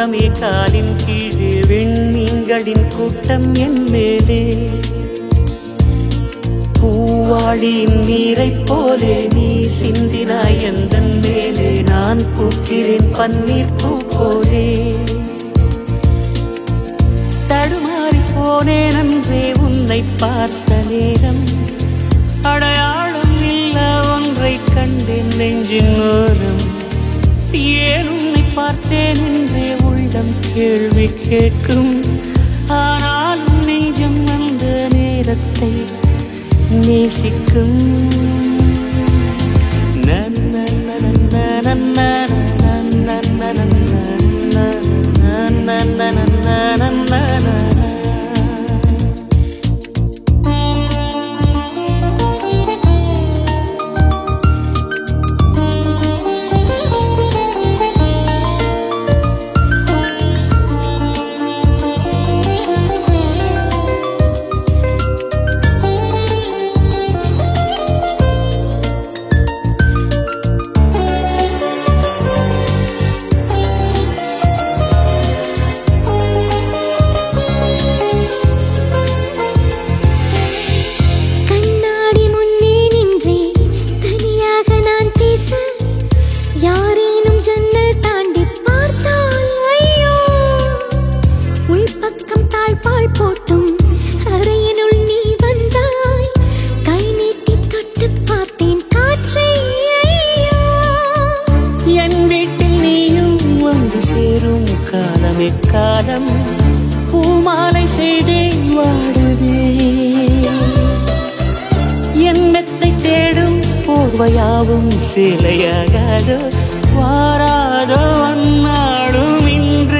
பூலோகமே காலின் கீழே விண்மீன்களின் கூட்டம் என் மேலே பூவாளியின் நீரைப் போலே நீ சிந்தினாய் எந்த மேலே நான் பூக்கிறேன் பன்னீர் பூ போலே தடுமாறி போனேன் அன்றே உன்னை பார்த்த நேரம் அடையாளம் இல்ல ஒன்றை கண்டேன் நெஞ்சின் ஓரம் ஏன் உன்னை பார்த்தேன் என்றே உள்ளம் கேள்வி கேட்கும் ஆனாலும் நெஞ்சம் அந்த நேரத்தை நேசிக்கும் கண்ணாடி முன்னே நின்றே தனியாக நான் பேச யாரேனும் ஜன்னல் தாண்டி பார்த்தால் ஐயோ உள்பக்கம் தாழ்பால் போட்டும் அறையினுள் நீ வந்தாய் கை நீட்டி தொட்டு பார்த்தேன் காற்றை ஐயோ என் வீட்டில் நீயும் வந்து சேரும் காலமே காலம் பூமாலை செய்தே வாடுதே என் மெத்தை தேடும் போர்வையாவும் சேலையாகாதோ வாராதோ அந்நாடும் இன்று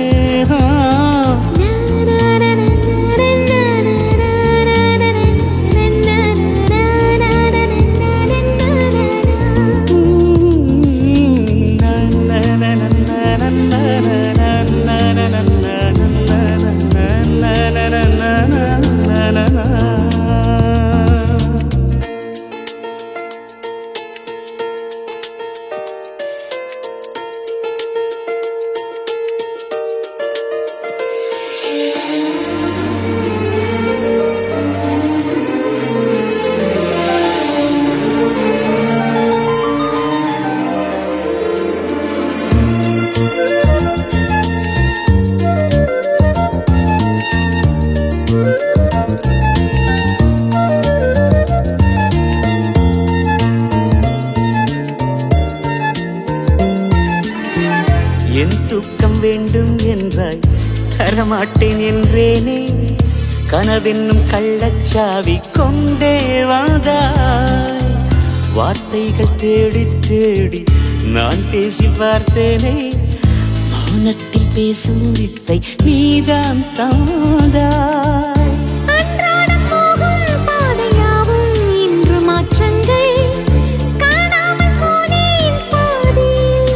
என் தூக்கம் வேண்டும் என்றாய் தரமாட்டேன் என்றேனே கனவென்னும் கள்ளச்சாவி கொண்டே வந்தாய் வார்த்தைகள் தேடி தேடி நான் பேசி பார்த்தேனே மௌனத்தில் பேசும் வித்தை நீதான் தாந்தாய் அன்றாடம் போகும் பாதையாவும் இன்று மாற்றங்கள் காணாமல் போனேன் பாதியில்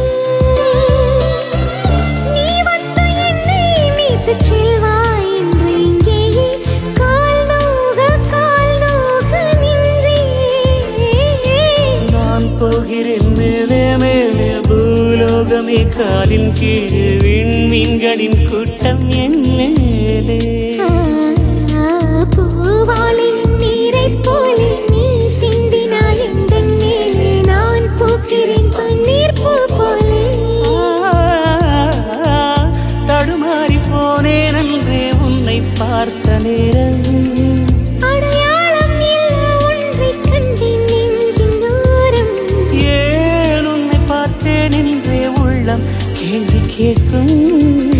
நீ வந்து என்னை மீட்டுச் செல்வாய் என்று இங்கேயே கால் நோக கால் நோக நின்றே நான் போகிறேன் மேலே மேலே பூலோகமே காலின் கீழே விண்மீன்களின் கூட்டம் என் மேலே பூவாளின் நீரைப் போலே நீ சிந்தினாய் எந்தன் மேலே நான் பூக்கிறேன் பன்னீர் பூ போலே தடுமாறி போனேன் அன்றே உன்னை பார்த்த நேரம் அடையாளம் இல்ல ஒன்றைக் கண்டேன் நெஞ்சின் ஓரம். ஏன் உன்னை பார்த்தேன் என்றே உள்ளம் கேள்வி கேட்கும்